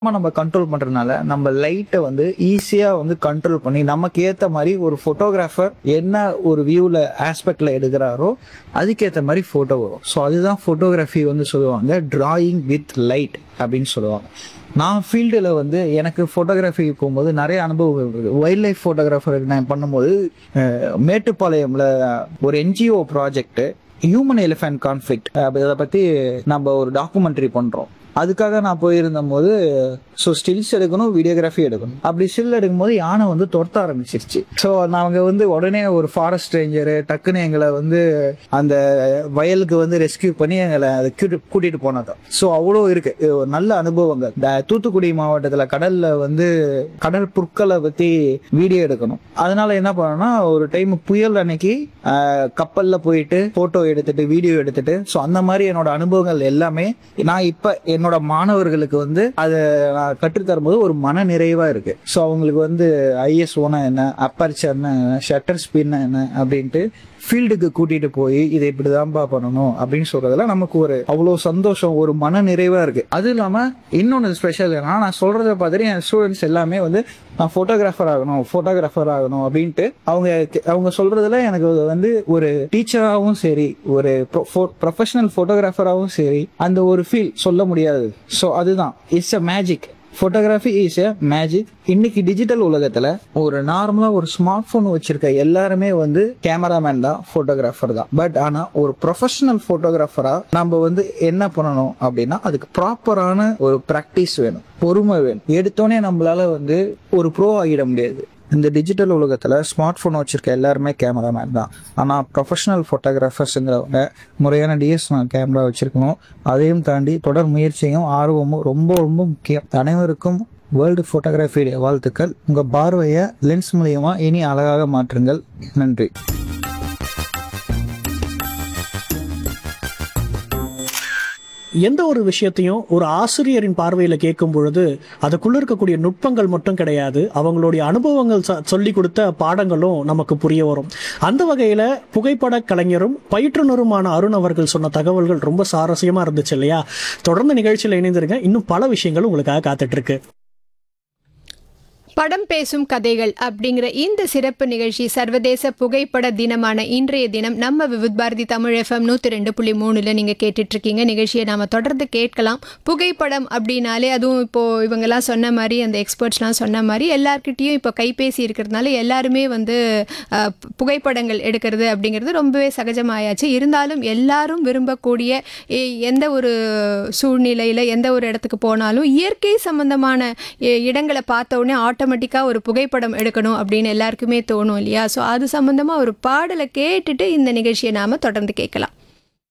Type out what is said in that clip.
நம்ம கண்ட்ரோல் பண்றதுனால நம்ம லைட்டை வந்து ஈஸியா வந்து கண்ட்ரோல் பண்ணி நமக்கு ஏத்த மாதிரி ஒரு போட்டோகிராஃபர் என்ன ஒரு வியூல ஆஸ்பெக்ட்ல எடுக்கிறாரோ அதுக்கேத்த மாதிரி போட்டோ வரும் ஸோ அதுதான் போட்டோகிராஃபி வந்து சொல்லுவாங்க டிராயிங் வித் லைட் அப்படின்னு சொல்லுவாங்க நான் ஃபீல்டில் வந்து எனக்கு ஃபோட்டோகிராஃபி போகும்போது நிறைய அனுபவம் இருக்குது வைல்ட் லைஃப் ஃபோட்டோகிராஃபர் நான் பண்ணும்போது அஹ், மேட்டுப்பாளையம்ல ஒரு NGO project human elephant conflict இதை பற்றி நம்ம ஒரு டாக்குமெண்ட்ரி பண்ணுறோம் அதுக்காக நான் போயிருந்த போது ஸோ ஸ்டில்ஸ் எடுக்கணும் வீடியோகிராஃபி எடுக்கணும் அப்படி ஸ்டில் எடுக்கும்போது யானை வந்து துரத்த ஆரம்பிச்சிருச்சு ஸோ நாங்கள் வந்து உடனே ஒரு ஃபாரஸ்ட் ரேஞ்சரு டக்குன்னு எங்களை வந்து அந்த வயலுக்கு வந்து ரெஸ்கியூ பண்ணி எங்களை அதை கூட்டி- கூட்டிட்டு போனது ஸோ அவ்வளோ இருக்கு இது ஒரு நல்ல அனுபவங்கள் இந்த தூத்துக்குடி மாவட்டத்தில் கடல்ல வந்து கடல் புற்களை பற்றி வீடியோ எடுக்கணும் அதனால என்ன பண்ணோம்னா ஒரு டைம் புயல் அன்னைக்கு ஆஹ், கப்பல்ல போயிட்டு போட்டோ எடுத்துட்டு வீடியோ எடுத்துட்டு ஸோ அந்த மாதிரி என்னோட அனுபவங்கள் எல்லாமே நான் இப்ப என்னோட மாணவர்களுக்கு வந்து அதை நான் கற்றுத்தரும்போது ஒரு மன நிறைவா இருக்கு ஸோ அவங்களுக்கு வந்து ஐஎஸ்ஓனா என்ன அப்பர்ச்சர்னா என்ன ஷட்டர் ஸ்பீட்னா என்ன அப்படின்ட்டு ஃபீல்டுக்கு கூட்டிட்டு போய் இதை இப்படிதான்ப்பா பண்ணணும் அப்படின்னு சொல்றதுல நமக்கு ஒரு அவ்வளோ சந்தோஷம் ஒரு மன நிறைவா இருக்கு அது இல்லாம இன்னொன்று ஸ்பெஷல் ஏன்னா நான் சொல்றத பார்த்துட்டு என் ஸ்டூடெண்ட்ஸ் எல்லாமே வந்து நான் ஃபோட்டோகிராஃபர் ஆகணும் ஃபோட்டோகிராஃபர் ஆகணும் அப்படின்ட்டு அவங்க அவங்க சொல்றதுல எனக்கு வந்து ஒரு டீச்சராகவும் சரி ஒரு ப்ரொஃபஷனல் ஃபோட்டோகிராஃபராகவும் சரி அந்த ஒரு ஃபீல் சொல்ல முடியாது ஸோ அதுதான் it's a magic photography is a magic இன்னைக்கு டிஜிட்டல் உலகத்துல ஒரு நார்மலா ஒரு ஸ்மார்ட் போன் வச்சிருக்க எல்லாருமே வந்து கேமராமேன் தான் ஃபோட்டோகிராஃபர் தான் பட் ஆனா ஒரு ப்ரொஃபஷனல் ஃபோட்டோகிராஃபரா நம்ம வந்து என்ன பண்ணணும் அப்படின்னா அதுக்கு ப்ராப்பரான ஒரு ப்ராக்டிஸ் வேணும் பொறுமை வேணும் எடுத்தோடனே நம்மளால வந்து ஒரு ப்ரோ ஆகிட முடியாது இந்த டிஜிட்டல் உலகத்துல ஸ்மார்ட் போன் வச்சிருக்க எல்லாருமே கேமராமேன் தான் ஆனா ப்ரொஃபஷனல் ஃபோட்டோகிராஃபர்ஸுங்கிறவங்க முறையான டிஎஸ்எல்ஆர் கேமரா வச்சிருக்கணும் அதையும் தாண்டி தொடர் முயற்சியும் ஆர்வமும் ரொம்ப ரொம்ப முக்கியம் அனைவருக்கும் வேர்ல்டு ஃபோட்டோகிராஃபி வாழ்த்துக்கள் உங்க பார்வையை லென்ஸ் மூலியமா இனி அழகாக மாற்றுங்கள் நன்றி எந்த ஒரு விஷயத்தையும் ஒரு ஆசிரியரின் பார்வையில கேட்கும் பொழுது அதுக்குள்ள இருக்கக்கூடிய நுட்பங்கள் மட்டும் கிடையாது அவங்களுடைய அனுபவங்கள் ச- சொல்லி கொடுத்த பாடங்களும் நமக்கு புரிய வரும் அந்த வகையில புகைப்பட கலைஞரும் பயிற்றுனருமான அருண் அவர்கள் சொன்ன தகவல்கள் ரொம்ப சுவாரஸ்யமா இருந்துச்சு இல்லையா தொடர்ந்து நிகழ்ச்சியில் இணைந்திருங்க இன்னும் பல விஷயங்கள் உங்களுக்காக காத்துட்டு இருக்கு படம் பேசும் கதைகள் அப்படிங்கிற இந்த சிறப்பு நிகழ்ச்சி சர்வதேச புகைப்பட தினமான இன்றைய தினம் நம்ம விவித் பாரதி தமிழ் எஃப்எம் நூற்றி ரெண்டு புள்ளி மூணுல நீங்கள் கேட்டுட்டு இருக்கீங்க நிகழ்ச்சியை நாம தொடர்ந்து கேட்கலாம் புகைப்படம் அப்படின்னாலே அதுவும் இப்போ இவங்கெல்லாம் சொன்ன மாதிரி அந்த எக்ஸ்பர்ட்ஸ்லாம் சொன்ன மாதிரி எல்லார்கிட்டயும் இப்போ கைபேசி இருக்கிறதுனால எல்லாருமே வந்து அஹ், புகைப்படங்கள் எடுக்கிறது அப்படிங்கிறது ரொம்பவே சகஜமாயாச்சு இருந்தாலும் எல்லாரும் விரும்பக்கூடிய எ- எந்த ஒரு சூழ்நிலையில் எந்த ஒரு இடத்துக்கு போனாலும் இயற்கை சம்பந்தமான எ- இடங்களை பார்த்த உடனே ஆட்டோமேட்டிக்காக ஒரு புகைப்படம் எடுக்கணும் அப்படின்னு எல்லாருக்குமே தோணும் இல்லையா ஸோ அது சம்பந்தமாக ஒரு பாடலை கேட்டுட்டு இந்த நிகழ்ச்சியை நாம் தொடர்ந்து கேட்கலாம்